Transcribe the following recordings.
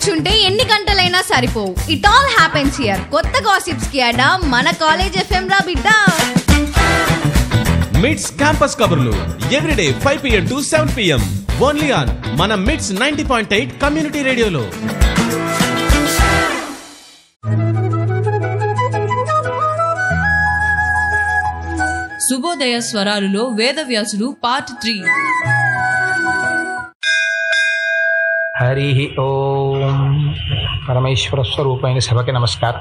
కూర్చుంటే ఎన్ని గంటలైనా సరిపోవు ఇట్ ఆల్ హ్యాపెన్స్ హియర్ కొత్త గాసిప్స్ కి అడా మన కాలేజ్ ఎఫ్ఎం రా బిడ్డ మిడ్స్ క్యాంపస్ కబుర్లు everyday five PM to seven PM only on మన MITS ninety point eight community రేడియోలో శుభోదయ స్వరాలులో వేదవ్యాసుడు పార్ట్ త్రీ హరి ఓం పరమేశ్వర స్వరూపమైన సభకి నమస్కారం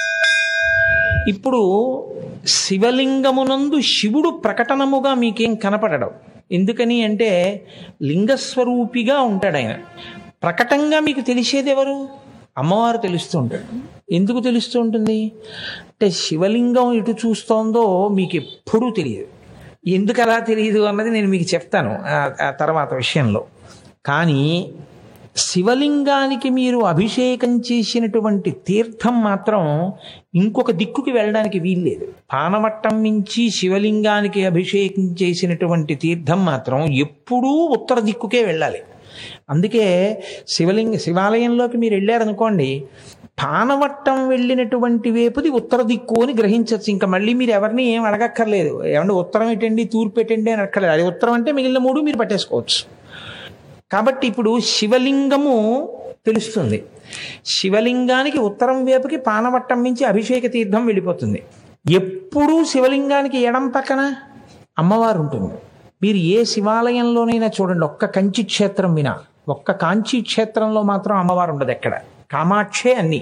ఇప్పుడు శివలింగమునందు శివుడు ప్రకటనముగా మీకేం కనపడడం ఎందుకని అంటే లింగస్వరూపిగా ఉంటాడు ఆయన ప్రకటంగా మీకు తెలిసేది ఎవరు అమ్మవారు తెలుస్తూ ఉంటాడు ఎందుకు తెలుస్తూ ఉంటుంది అంటే శివలింగం ఎటు చూస్తోందో మీకు ఎప్పుడూ తెలియదు ఎందుకు అలా తెలియదు అన్నది నేను మీకు చెప్తాను ఆ- ఆ తర్వాత విషయంలో కానీ శివలింగానికి మీరు అభిషేకం చేసినటువంటి తీర్థం మాత్రం ఇంకొక దిక్కుకి వెళ్ళడానికి వీల్లేదు పానవట్టం నుంచి శివలింగానికి అభిషేకం చేసినటువంటి తీర్థం మాత్రం ఎప్పుడూ ఉత్తర దిక్కుకే వెళ్ళాలి అందుకే శివలింగ శివాలయంలోకి మీరు వెళ్ళారనుకోండి పానవట్టం వెళ్ళినటువంటి వేపుది ఉత్తర దిక్కు అని గ్రహించవచ్చు ఇంకా మళ్ళీ మీరు ఎవరిని ఏం అడగక్కర్లేదు ఏమంటే ఉత్తరం ఏంటండి తూర్పు పెట్టండి అని అక్కర్లేదు అది ఉత్తరం అంటే మిగిలిన మూడు మీరు పట్టేసుకోవచ్చు కాబట్టి ఇప్పుడు శివలింగము తెలుస్తుంది శివలింగానికి ఉత్తరం వైపుకి పానవట్టం నుంచి అభిషేక తీర్థం వెళ్ళిపోతుంది ఎప్పుడూ శివలింగానికి ఎడం పక్కన అమ్మవారు ఉంటుంది మీరు ఏ శివాలయంలోనైనా చూడండి ఒక్క కంచి క్షేత్రం వినా ఒక్క కాంచీ క్షేత్రంలో మాత్రం అమ్మవారు ఉండదు ఎక్కడ కామాక్షే అన్ని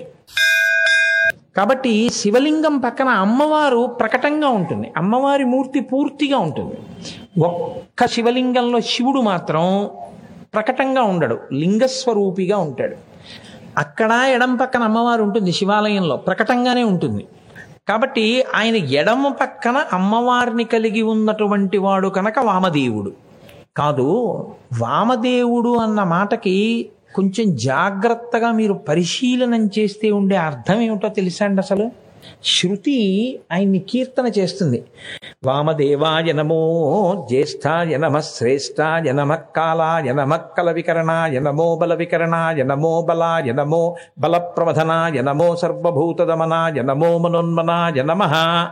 కాబట్టి శివలింగం పక్కన అమ్మవారు ప్రకటంగా ఉంటుంది అమ్మవారి మూర్తి పూర్తిగా ఉంటుంది ఒక్క శివలింగంలో శివుడు మాత్రం ప్రకటంగా ఉండడు లింగస్వరూపిగా ఉంటాడు అక్కడ ఎడం పక్కన అమ్మవారు ఉంటుంది శివాలయంలో ప్రకటంగానే ఉంటుంది కాబట్టి ఆయన ఎడమ పక్కన అమ్మవారిని కలిగి ఉన్నటువంటి వాడు కనుక వామదేవుడు కాదు వామదేవుడు అన్న మాటకి కొంచెం జాగ్రత్తగా మీరు పరిశీలనం చేస్తే ఉండే అర్థం ఏమిటో తెలుసా అండి అసలు శృతి ఆయన్ని కీర్తన చేస్తుంది వామదేవాయ నమో జ్యేష్ఠాయ నమ శ్రేష్ఠాయ నమ కాలాయ నమ కల వికరణాయ నమో బల వికరణాయ నమో బలాయ నమో బల ప్రవధనాయ నమో సర్వభూతదమనాయ నమో మనోన్మనాయ నమ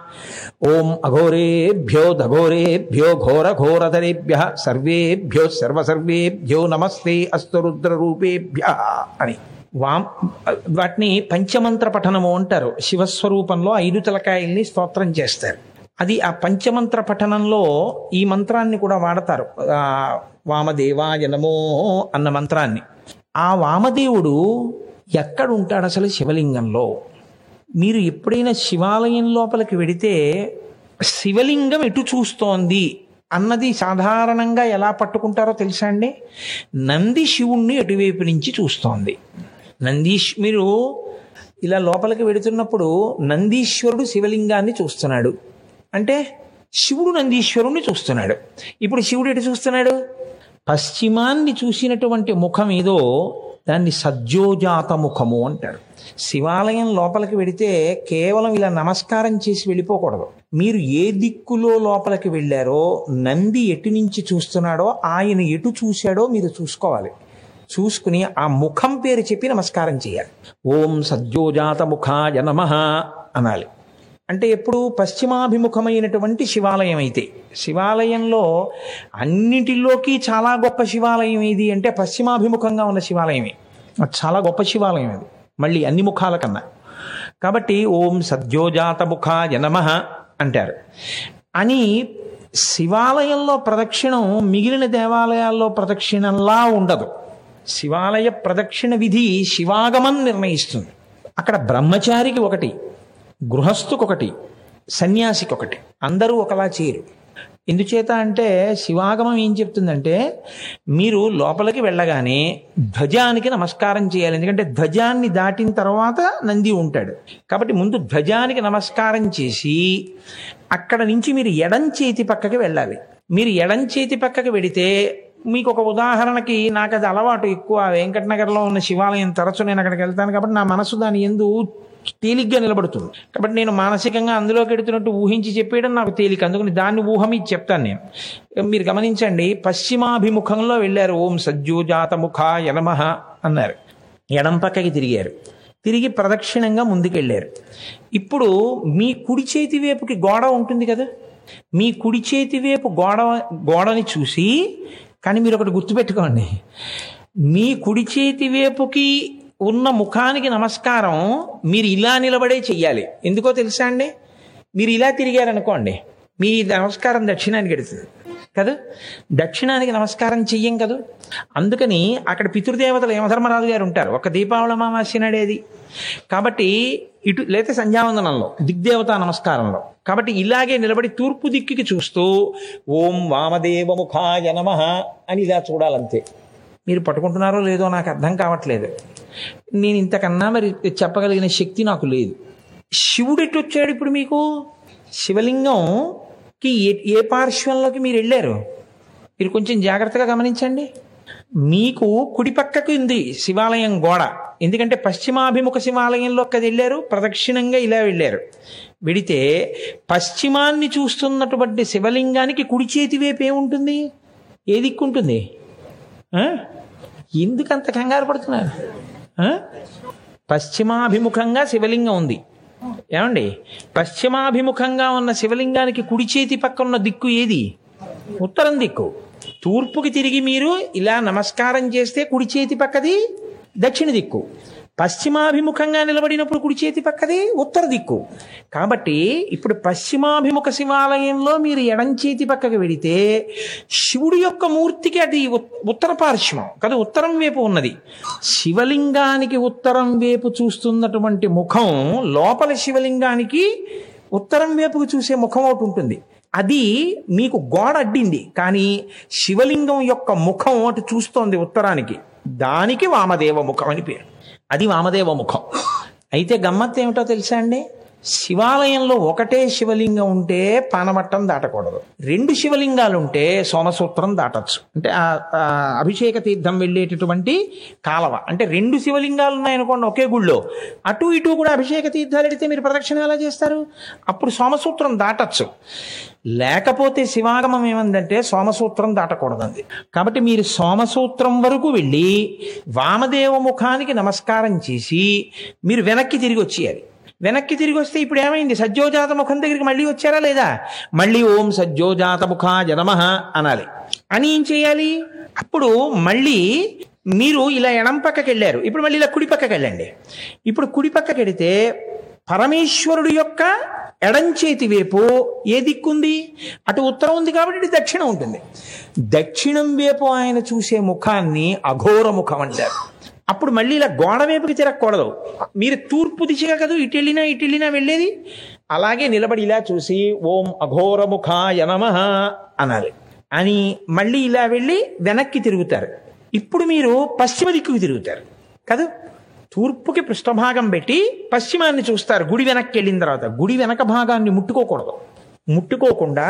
ఓం అఘోరేభ్యో దఘోరేభ్యో ఘోర ఘోరధరేభ్య సర్వేభ్యో సర్వసర్వేభ్యో నమస్తే అస్తు రుద్రరూపేభ్య అని వామ్ వాటిని పంచమంత్ర పఠనము అంటారు శివస్వరూపంలో ఐదు తలకాయల్ని స్తోత్రం చేస్తారు అది ఆ పంచమంత్ర పఠనంలో ఈ మంత్రాన్ని కూడా వాడతారు ఆ, వామదేవాయ నమో అన్న మంత్రాన్ని ఆ వామదేవుడు ఎక్కడ ఉంటాడు అసలు శివలింగంలో మీరు ఎప్పుడైనా శివాలయం లోపలికి వెడితే శివలింగం ఎటు చూస్తోంది అన్నది సాధారణంగా ఎలా పట్టుకుంటారో తెలుసా అండి నంది శివుణ్ణి ఎటువైపు నుంచి చూస్తోంది నందీష్ మీరు ఇలా లోపలికి వెడుతున్నప్పుడు నందీశ్వరుడు శివలింగాన్ని చూస్తున్నాడు అంటే శివుడు నందీశ్వరుణ్ణి చూస్తున్నాడు ఇప్పుడు శివుడు ఎటు చూస్తున్నాడు పశ్చిమాన్ని చూసినటువంటి ముఖం ఏదో దాన్ని సజ్జోజాత ముఖము అంటారు శివాలయం లోపలికి వెడితే కేవలం ఇలా నమస్కారం చేసి వెళ్ళిపోకూడదు మీరు ఏ దిక్కులో లోపలికి వెళ్ళారో నంది ఎటు నుంచి చూస్తున్నాడో ఆయన ఎటు చూశాడో మీరు చూసుకోవాలి చూసుకుని ఆ ముఖం పేరు చెప్పి నమస్కారం చేయాలి ఓం సజ్జోజాత ముఖాయ నమ అనాలి అంటే ఎప్పుడు పశ్చిమాభిముఖమైనటువంటి శివాలయం అయితే శివాలయంలో అన్నిటిలోకి చాలా గొప్ప శివాలయం ఏది అంటే పశ్చిమాభిముఖంగా ఉన్న శివాలయమే అది చాలా గొప్ప శివాలయం అది మళ్ళీ అన్ని ముఖాల కన్నా కాబట్టి ఓం సద్యోజాత ముఖాయ నమ అంటారు అని శివాలయంలో ప్రదక్షిణం మిగిలిన దేవాలయాల్లో ప్రదక్షిణంలా ఉండదు శివాలయ ప్రదక్షిణ విధి శివాగమం నిర్ణయిస్తుంది అక్కడ బ్రహ్మచారికి ఒకటి గృహస్థుకు ఒకటి సన్యాసికి ఒకటి అందరూ ఒకలా చేయరు ఎందుచేత అంటే శివాగమం ఏం చెప్తుందంటే మీరు లోపలికి వెళ్ళగానే ధ్వజానికి నమస్కారం చేయాలి ఎందుకంటే ధ్వజాన్ని దాటిన తర్వాత నంది ఉంటాడు కాబట్టి ముందు ధ్వజానికి నమస్కారం చేసి అక్కడ నుంచి మీరు ఎడం చేతి పక్కకి వెళ్ళాలి మీరు ఎడం చేతి పక్కకి వెడితే మీకు ఒక ఉదాహరణకి నాకు అది అలవాటు ఎక్కువ వెంకటనగర్లో ఉన్న శివాలయం తరచు నేను అక్కడికి వెళ్తాను కాబట్టి నా మనసు దాని ఎందు తేలిగ్గా నిలబడుతుంది కాబట్టి నేను మానసికంగా అందులోకి ఎడుతున్నట్టు ఊహించి చెప్పేయడం నాకు తేలిక అందుకని దాన్ని ఊహ మీకు చెప్తాను నేను మీరు గమనించండి పశ్చిమాభిముఖంలో వెళ్ళారు ఓం సజ్జోజాత ముఖాయ నమః అన్నారు ఎడం పక్కకి తిరిగారు తిరిగి ప్రదక్షిణంగా ముందుకెళ్ళారు ఇప్పుడు మీ కుడి చేతి వైపుకి గోడ ఉంటుంది కదా మీ కుడి చేతి వైపు గోడ గోడని చూసి కానీ మీరు ఒకటి గుర్తుపెట్టుకోండి మీ కుడి చేతి వైపుకి ఉన్న ముఖానికి నమస్కారం మీరు ఇలా నిలబడే చెయ్యాలి ఎందుకో తెలుసా అండి మీరు ఇలా తిరిగారనుకోండి మీ నమస్కారం దక్షిణానికి ఎడుతుంది కదా దక్షిణానికి నమస్కారం చెయ్యం కదా అందుకని అక్కడ పితృదేవతలు యమధర్మరాజు గారు ఉంటారు ఒక దీపావళి అమావాస్య నాడేది కాబట్టి ఇటు లేతే సంధ్యావందనంలో దిగ్దేవతా నమస్కారంలో కాబట్టి ఇలాగే నిలబడి తూర్పు దిక్కుకి చూస్తూ ఓం వామదేవముఖాయ నమ అని ఇలా చూడాలంతే మీరు పట్టుకుంటున్నారో లేదో నాకు అర్థం కావట్లేదు నేను ఇంతకన్నా మరి చెప్పగలిగిన శక్తి నాకు లేదు శివుడు ఎటు వచ్చాడు ఇప్పుడు మీకు శివలింగంకి ఏ ఏ పార్శ్వంలోకి మీరు వెళ్ళారు మీరు కొంచెం జాగ్రత్తగా గమనించండి మీకు కుడి పక్కకు ఉంది శివాలయం గోడ ఎందుకంటే పశ్చిమాభిముఖ శివాలయంలోకి అది వెళ్ళారు ప్రదక్షిణంగా ఇలా వెళ్ళారు వెడితే పశ్చిమాన్ని చూస్తున్నటువంటి శివలింగానికి కుడి చేతి వైపు ఏముంటుంది ఏ దిక్కుంటుంది ఆ? ఎందుకు అంత కంగారు పడుతున్నారు ఆ? పశ్చిమాభిముఖంగా శివలింగం ఉంది ఏమండి పశ్చిమాభిముఖంగా ఉన్న శివలింగానికి కుడి చేతి పక్క ఉన్న దిక్కు ఏది ఉత్తరం దిక్కు తూర్పుకి తిరిగి మీరు ఇలా నమస్కారం చేస్తే కుడి చేతి పక్కది దక్షిణ దిక్కు పశ్చిమాభిముఖంగా నిలబడినప్పుడు కుడి చేతి పక్కది ఉత్తర దిక్కు కాబట్టి ఇప్పుడు పశ్చిమాభిముఖ శివాలయంలో మీరు ఎడం చేతి పక్కకి వెడితే శివుడి యొక్క మూర్తికి అది ఉత్- ఉత్తర పార్శ్వం కదా ఉత్తరం వైపు ఉన్నది శివలింగానికి ఉత్తరం వైపు చూస్తున్నటువంటి ముఖం లోపల శివలింగానికి ఉత్తరం వైపుకు చూసే ముఖం ఒకటి ఉంటుంది అది మీకు గోడ అడ్డింది కానీ శివలింగం యొక్క ముఖం అటు చూస్తోంది ఉత్తరానికి దానికి వామదేవ ముఖం అని పేరు అది వామదేవ ముఖం అయితే గమ్మత్ ఏమిటో తెలుసా అండి శివాలయంలో ఒకటే శివలింగం ఉంటే పానమట్టం దాటకూడదు రెండు శివలింగాలు ఉంటే సోమసూత్రం దాటచ్చు అంటే ఆ ఆ అభిషేక తీర్థం వెళ్ళేటటువంటి కాలవ అంటే రెండు శివలింగాలు ఉన్నాయనుకోండి ఒకే గుళ్ళో అటు ఇటు కూడా అభిషేక తీర్థాలు ఎడితే మీరు ప్రదక్షిణ ఎలా చేస్తారు అప్పుడు సోమసూత్రం దాటచ్చు లేకపోతే శివాగమం ఏమందంటే సోమసూత్రం దాటకూడదండి కాబట్టి మీరు సోమసూత్రం వరకు వెళ్ళి వామదేవ ముఖానికి నమస్కారం చేసి మీరు వెనక్కి తిరిగి వచ్చేయాలి వెనక్కి తిరిగి వస్తే ఇప్పుడు ఏమైంది సజ్జోజాత ముఖం దగ్గరికి మళ్ళీ వచ్చారా లేదా మళ్ళీ ఓం సజ్జోజాత ముఖాయ నమః అనాలి అని ఏం చేయాలి అప్పుడు మళ్ళీ మీరు ఇలా ఎడం పక్కకి వెళ్ళారు ఇప్పుడు మళ్ళీ ఇలా కుడి పక్కకి వెళ్ళండి ఇప్పుడు కుడి పక్కకి వెడితే పరమేశ్వరుడు యొక్క ఎడం చేతి వైపు ఏ దిక్కుంది అటు ఉత్తరం ఉంది కాబట్టి ఇటు దక్షిణం ఉంటుంది దక్షిణం వైపు ఆయన చూసే ముఖాన్ని అఘోర ముఖం అంటారు అప్పుడు మళ్ళీ ఇలా గోడ వైపుకి తిరగకూడదు మీరు తూర్పు దిశగా కదా ఇటు వెళ్ళినా ఇటు వెళ్ళినా వెళ్ళేది అలాగే నిలబడి ఇలా చూసి ఓం అఘోర ముఖాయ నమః అనాలి అని మళ్ళీ ఇలా వెళ్ళి వెనక్కి తిరుగుతారు ఇప్పుడు మీరు పశ్చిమ దిక్కుకి తిరుగుతారు కదా తూర్పుకి పృష్ఠభాగం పెట్టి పశ్చిమాన్ని చూస్తారు గుడి వెనక్కి వెళ్ళిన తర్వాత గుడి వెనక భాగాన్ని ముట్టుకోకూడదు ముట్టుకోకుండా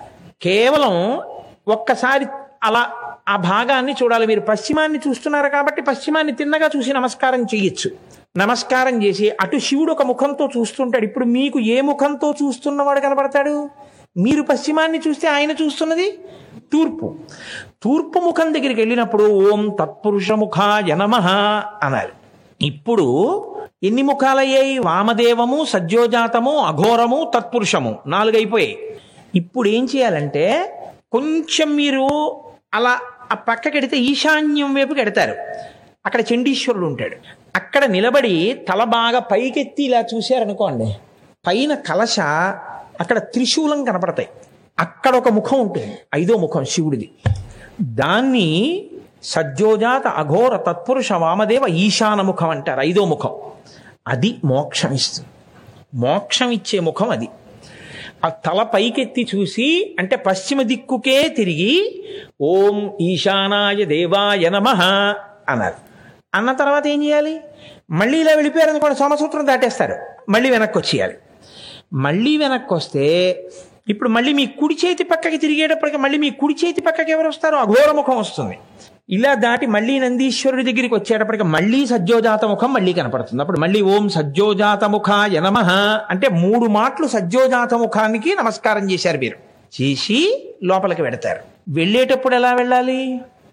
కేవలం ఒక్కసారి అలా ఆ భాగాన్ని చూడాలి మీరు పశ్చిమాన్ని చూస్తున్నారు కాబట్టి పశ్చిమాన్ని తిన్నగా చూసి నమస్కారం చేయొచ్చు నమస్కారం చేసి అటు శివుడు ఒక ముఖంతో చూస్తుంటాడు ఇప్పుడు మీకు ఏ ముఖంతో చూస్తున్నవాడు కనబడతాడు మీరు పశ్చిమాన్ని చూస్తే ఆయన చూస్తున్నది తూర్పు తూర్పు ముఖం దగ్గరికి వెళ్ళినప్పుడు ఓం తత్పురుష ముఖాయ నమః అనాలి ఇప్పుడు ఎన్ని ముఖాలయ్యాయి వామదేవము సజ్జోజాతము అఘోరము తత్పురుషము నాలుగు అయిపోయాయి ఇప్పుడు ఏం చేయాలంటే కొంచెం మీరు అలా ఆ పక్కకెడితే ఈశాన్యం వైపు కెడతారు అక్కడ చండీశ్వరుడు ఉంటాడు అక్కడ నిలబడి తల బాగా పైకెత్తి ఇలా చూశారనుకోండి పైన కలశ అక్కడ త్రిశూలం కనపడతాయి అక్కడ ఒక ముఖం ఉంటుంది ఐదో ముఖం శివుడిది దాన్ని సజ్జోజాత అఘోర తత్పురుష వామదేవ ఈశాన ముఖం అంటారు ఐదో ముఖం అది మోక్షం ఇస్తుంది మోక్షం ఇచ్చే ముఖం అది ఆ తల పైకెత్తి చూసి అంటే పశ్చిమ దిక్కుకే తిరిగి ఓం ఈశానాయ దేవాయ నమ అన్నారు అన్న తర్వాత ఏం చేయాలి మళ్ళీ ఇలా వెళ్ళిపోయారు అనుకోండి సోమసూత్రం దాటేస్తారు మళ్ళీ వెనక్కి వచ్చేయాలి మళ్ళీ వెనక్కి వస్తే ఇప్పుడు మళ్ళీ మీ కుడి చేతి పక్కకి తిరిగేటప్పటికి మళ్ళీ మీ కుడి చేతి పక్కకి ఎవరు వస్తారో అఘోర ముఖం వస్తుంది ఇలా దాటి మళ్ళీ నందీశ్వరుడి దగ్గరికి వచ్చేటప్పటికి మళ్ళీ సజ్జోజాత ముఖం మళ్ళీ కనపడుతుంది అప్పుడు మళ్ళీ ఓం సజ్జోజాత ముఖాయ నమః అంటే మూడు మాటలు సజ్జోజాత ముఖానికి నమస్కారం చేశారు మీరు చేసి లోపలికి వెడతారు వెళ్ళేటప్పుడు ఎలా వెళ్ళాలి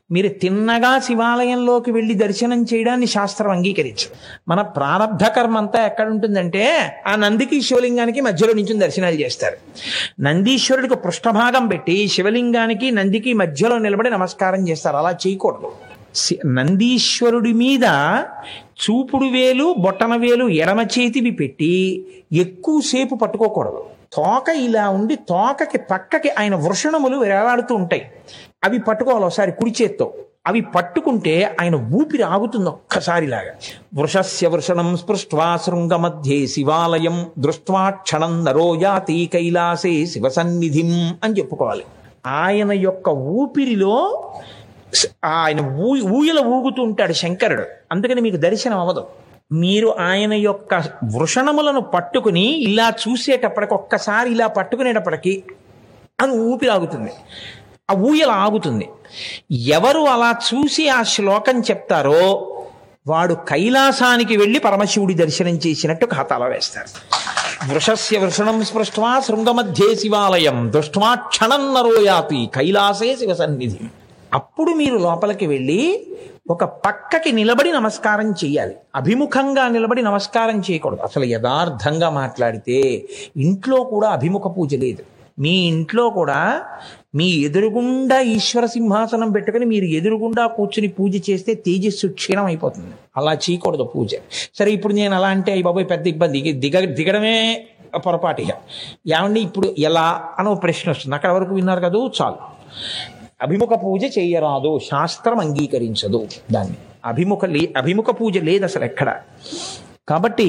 మీరు తిన్నగా శివాలయంలోకి వెళ్ళి దర్శనం చేయడాన్ని శాస్త్రం అంగీకరించదు మన ప్రారంధ కర్మ అంతా ఎక్కడ ఉంటుందంటే ఆ నందికి శివలింగానికి మధ్యలో నుంచి దర్శనాలు చేస్తారు నందీశ్వరుడికి పృష్ఠభాగం పెట్టి శివలింగానికి నందికి మధ్యలో నిలబడి నమస్కారం చేస్తారు అలా చేయకూడదు శి- నందీశ్వరుడి మీద చూపుడు వేలు బొట్టన వేలు ఎడమ చేతివి పెట్టి ఎక్కువసేపు పట్టుకోకూడదు తోక ఇలా ఉండి తోకకి పక్కకి ఆయన వృషణములు వేలాడుతూ ఉంటాయి అవి పట్టుకోవాలి ఒకసారి కుడి చేత్తో అవి పట్టుకుంటే ఆయన ఊపిరి ఆగుతుంది ఒక్కసారిలాగా వృషస్య వృషణం స్పృష్ట్వా శృంగ మధ్యే శివాలయం దృష్ట్వా క్షణం నరో యాతి కైలాసే శివ సన్నిధిం అని చెప్పుకోవాలి ఆయన యొక్క ఊపిరిలో స- ఆయన ఊ ఊయల ఊగుతూ ఉంటాడు శంకరుడు అందుకని మీకు దర్శనం అవ్వదు మీరు ఆయన యొక్క వృషణములను పట్టుకుని ఇలా చూసేటప్పటికి ఒక్కసారి ఇలా పట్టుకునేటప్పటికి అది ఊపిరి ఆగుతుంది ఆ ఊయల ఆగుతుంది ఎవరు అలా చూసి ఆ శ్లోకం చెప్తారో వాడు కైలాసానికి వెళ్ళి పరమశివుడి దర్శనం చేసినట్టు ఖాతాలో వేస్తారు వృషస్య వృషణం స్పృష్ట్వా శృంగమధ్యే శివాలయం దృష్ట్వా క్షణం నరోయాతి కైలాసే శివ సన్నిధి అప్పుడు మీరు లోపలికి వెళ్ళి ఒక పక్కకి నిలబడి నమస్కారం చేయాలి అభిముఖంగా నిలబడి నమస్కారం చేయకూడదు అసలు యథార్థంగా మాట్లాడితే ఇంట్లో కూడా అభిముఖ పూజ లేదు మీ ఇంట్లో కూడా మీ ఎదురుగుండా ఈశ్వర సింహాసనం పెట్టుకుని మీరు ఎదురుగుండా కూర్చుని పూజ చేస్తే తేజస్సు క్షీణం అయిపోతుంది అలా చేయకూడదు పూజ సరే ఇప్పుడు నేను అలా అంటే అయ్యి బాబోయ్ పెద్ద ఇబ్బంది ఇక దిగ దిగడమే పొరపాటు ఇక ఏమండి ఇప్పుడు ఎలా అని ఒక ప్రశ్న వస్తుంది అక్కడ వరకు విన్నారు కదా చాలు అభిముఖ పూజ చేయరాదు శాస్త్రం అంగీకరించదు దాన్ని అభిముఖ లే అభిముఖ పూజ లేదు అసలు ఎక్కడ కాబట్టి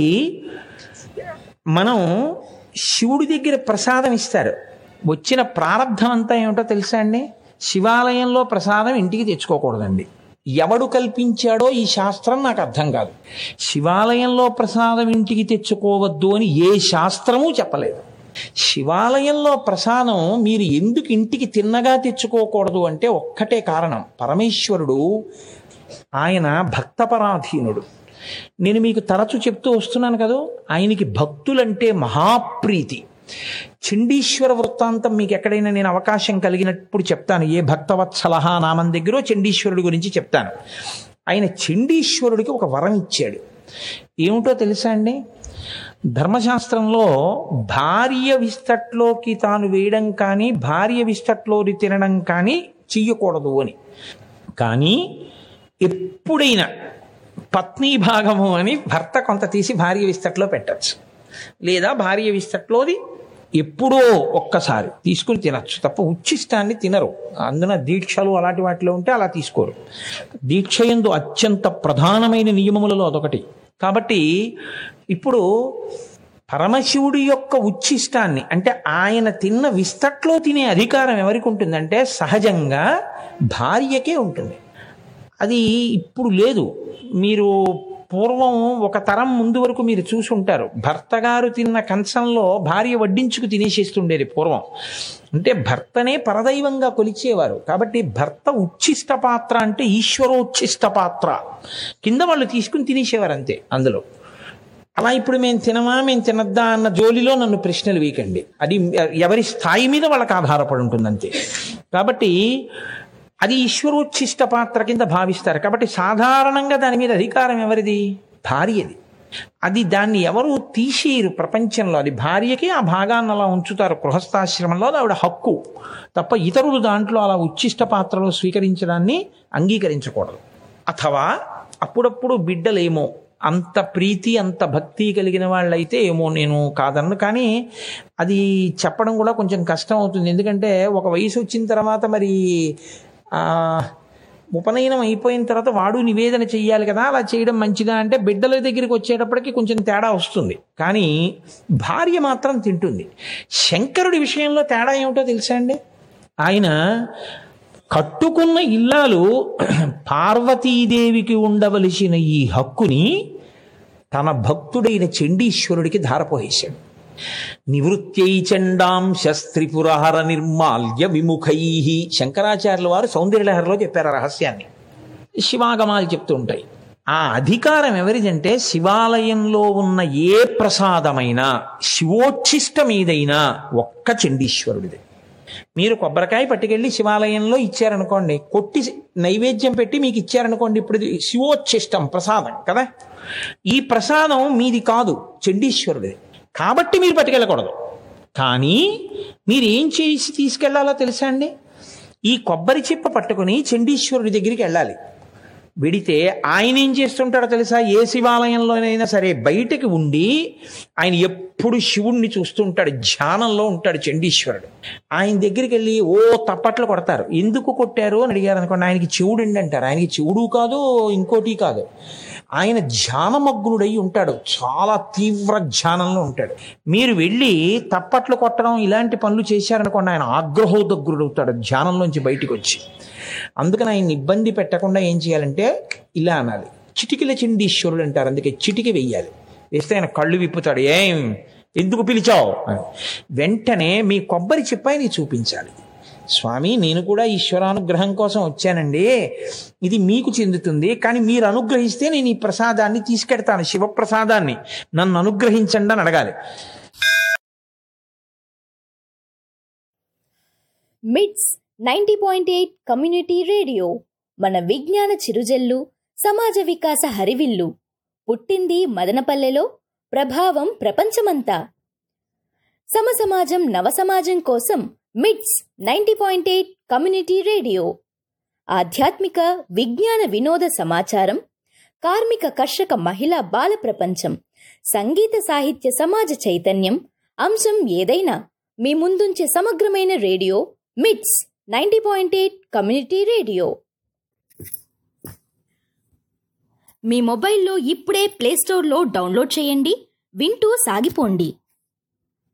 మనం శివుడి దగ్గర ప్రసాదం ఇస్తారు వచ్చిన ప్రారంధం అంతా ఏమిటో తెలుసా అండి శివాలయంలో ప్రసాదం ఇంటికి తెచ్చుకోకూడదండి ఎవడు కల్పించాడో ఈ శాస్త్రం నాకు అర్థం కాదు శివాలయంలో ప్రసాదం ఇంటికి తెచ్చుకోవద్దు అని ఏ శాస్త్రమూ చెప్పలేదు శివాలయంలో ప్రసాదం మీరు ఎందుకు ఇంటికి తిన్నగా తెచ్చుకోకూడదు అంటే ఒక్కటే కారణం పరమేశ్వరుడు ఆయన భక్తపరాధీనుడు నేను మీకు తరచు చెప్తూ వస్తున్నాను కదా ఆయనకి భక్తులంటే మహాప్రీతి చండీశ్వర వృత్తాంతం మీకు ఎక్కడైనా నేను అవకాశం కలిగినప్పుడు చెప్తాను ఏ భక్తవత్సలహ నామం దగ్గర చండీశ్వరుడి గురించి చెప్తాను ఆయన చండీశ్వరుడికి ఒక వరం ఇచ్చాడు ఏమిటో తెలుసా అండి ధర్మశాస్త్రంలో భార్య విస్తట్లోకి తాను వేయడం కానీ భార్య విస్తట్లోది తినడం కానీ చెయ్యకూడదు అని కానీ ఎప్పుడైనా పత్ని భాగము అని భర్త కొంత తీసి భార్య విస్తట్లో పెట్టచ్చు లేదా భార్య విస్తట్లోది ఎప్పుడో ఒక్కసారి తీసుకుని తినచ్చు తప్ప ఉచ్చిష్టాన్ని తినరు అందున దీక్షలు అలాంటి వాటిలో ఉంటే అలా తీసుకోరు దీక్ష యందు అత్యంత ప్రధానమైన నియమములలో అదొకటి కాబట్టి ఇప్పుడు పరమశివుడి యొక్క ఉచ్ఛిష్టాన్ని అంటే ఆయన తిన్న విస్తట్లో తినే అధికారం ఎవరికి ఉంటుందంటే సహజంగా భార్యకే ఉంటుంది అది ఇప్పుడు లేదు మీరు పూర్వం ఒక తరం ముందు వరకు మీరు చూసి ఉంటారు భర్త గారు తిన్న కంచంలో భార్య వడ్డించుకు తినేసేస్తుండేది పూర్వం అంటే భర్తనే పరదైవంగా కొలిచేవారు కాబట్టి భర్త ఉచ్ఛిష్ట పాత్ర అంటే ఈశ్వరోచ్ఛిష్ట పాత్ర కింద వాళ్ళు తీసుకుని తినేసేవారు అంతే అందులో అలా ఇప్పుడు మేము తినమా మేము తినద్దా అన్న జోలిలో నన్ను ప్రశ్నలు వేయకండి అది ఎవరి స్థాయి మీద వాళ్ళకి ఆధారపడి ఉంటుంది అంతే కాబట్టి అది ఈశ్వరోచ్ఛిష్ట పాత్ర కింద భావిస్తారు కాబట్టి సాధారణంగా దాని మీద అధికారం ఎవరిది భార్యది అది దాన్ని ఎవరు తీసేయరు ప్రపంచంలో అది భార్యకి ఆ భాగాన్ని అలా ఉంచుతారు గృహస్థాశ్రమంలో అది ఆవిడ హక్కు తప్ప ఇతరులు దాంట్లో అలా ఉచ్ఛిష్ట పాత్రలో స్వీకరించడాన్ని అంగీకరించకూడదు అథవా అప్పుడప్పుడు బిడ్డలేమో అంత ప్రీతి అంత భక్తి కలిగిన వాళ్ళైతే ఏమో నేను కాదన్ను కానీ అది చెప్పడం కూడా కొంచెం కష్టం అవుతుంది ఎందుకంటే ఒక వయసు వచ్చిన తర్వాత మరి ఆ, ఉపనయనం అయిపోయిన తర్వాత వాడు నివేదన చెయ్యాలి కదా అలా చేయడం మంచిదా అంటే బిడ్డల దగ్గరికి వచ్చేటప్పటికి కొంచెం తేడా వస్తుంది కానీ భార్య మాత్రం తింటుంది శంకరుడి విషయంలో తేడా ఏమిటో తెలుసా అండి ఆయన కట్టుకున్న ఇల్లాలు పార్వతీదేవికి ఉండవలసిన ఈ హక్కుని తన భక్తుడైన చండీశ్వరుడికి ధారపోసేశాడు నివృత్యై చండాం శస్త్రిపురహర నిర్మాల్య విముఖై శంకరాచార్యుల వారు సౌందర్యలహరిలో చెప్పారు ఆ రహస్యాన్ని శివాగమాలు చెప్తూ ఉంటాయి ఆ అధికారం ఎవరిదంటే శివాలయంలో ఉన్న ఏ ప్రసాదమైనా శివోచ్ఛిష్టమేదైనా ఒక్క చండీశ్వరుడిది మీరు కొబ్బరికాయ పట్టుకెళ్ళి శివాలయంలో ఇచ్చారనుకోండి కొట్టి నైవేద్యం పెట్టి మీకు ఇచ్చారనుకోండి ఇప్పుడు ఇది శివోచ్ఛిష్టం ప్రసాదం కదా ఈ ప్రసాదం మీది కాదు చండీశ్వరుడిది కాబట్టి మీరు పట్టుకెళ్ళకూడదు కానీ మీరు ఏం చేసి తీసుకెళ్లాలో తెలుసా అండి ఈ కొబ్బరి చిప్ప పట్టుకుని చండీశ్వరుడి దగ్గరికి వెళ్ళాలి వెడితే ఆయన ఏం చేస్తుంటాడో తెలుసా ఏ శివాలయంలోనైనా సరే బయటకి ఉండి ఆయన ఎప్పుడు శివుణ్ణి చూస్తుంటాడు ధ్యానంలో ఉంటాడు చండీశ్వరుడు ఆయన దగ్గరికి వెళ్ళి ఓ తప్పట్లు కొడతారు ఎందుకు కొట్టారు అని అడిగారు అనుకోండి ఆయనకి చెవుడండి అంటారు ఆయనకి చెవుడు కాదు ఇంకోటి కాదు ఆయన ధ్యానమగ్నుడై ఉంటాడు చాలా తీవ్ర ధ్యానంలో ఉంటాడు మీరు వెళ్ళి తప్పట్లు కొట్టడం ఇలాంటి పనులు చేశారనుకోండి ఆయన ఆగ్రహోదగ్రుడవుతాడు ధ్యానంలోంచి బయటికి వచ్చి అందుకని ఆయన ఇబ్బంది పెట్టకుండా ఏం చేయాలంటే ఇలా అనాలి చిటికిల చండీశ్వరుడు అంటారు అందుకే చిటికి వెయ్యాలి వేస్తే ఆయన కళ్ళు విప్పుతాడు ఏం ఎందుకు పిలిచావు అని వెంటనే మీ కొబ్బరి చిప్పాయిని చూపించాలి స్వామి నేను కూడా ఈశ్వరానుగ్రహం కోసం వచ్చానండి ఇది మీకు చెందుతుంది కానీ మీరు అనుగ్రహిస్తే నేను ఈ ప్రసాదాన్ని తీసుకెడతాను శివప్రసాదాన్ని నన్ను అనుగ్రహించండి అని అడగాలి MITS ninety point eight community radio మన విజ్ఞాన చిరుజల్లు సమాజ వికాస హరివిల్లు పుట్టింది మదనపల్లెలో ప్రభావం ప్రపంచమంతా సమసమాజం నవసమాజం కోసం MITS ninety point eight community radio ఆధ్యాత్మిక విజ్ఞాన వినోద సమాచారం కార్మిక కర్షక మహిళా బాల ప్రపంచం సంగీత సాహిత్య సమాజ చైతన్యం అంశం ఏదైనా మీ ముందుంచే సమగ్రమైన radio MITS ninety point eight community radio మీ మొబైల్లో ఇప్పుడే ప్లేస్టోర్లో డౌన్లోడ్ చేయండి వింటూ సాగిపోండి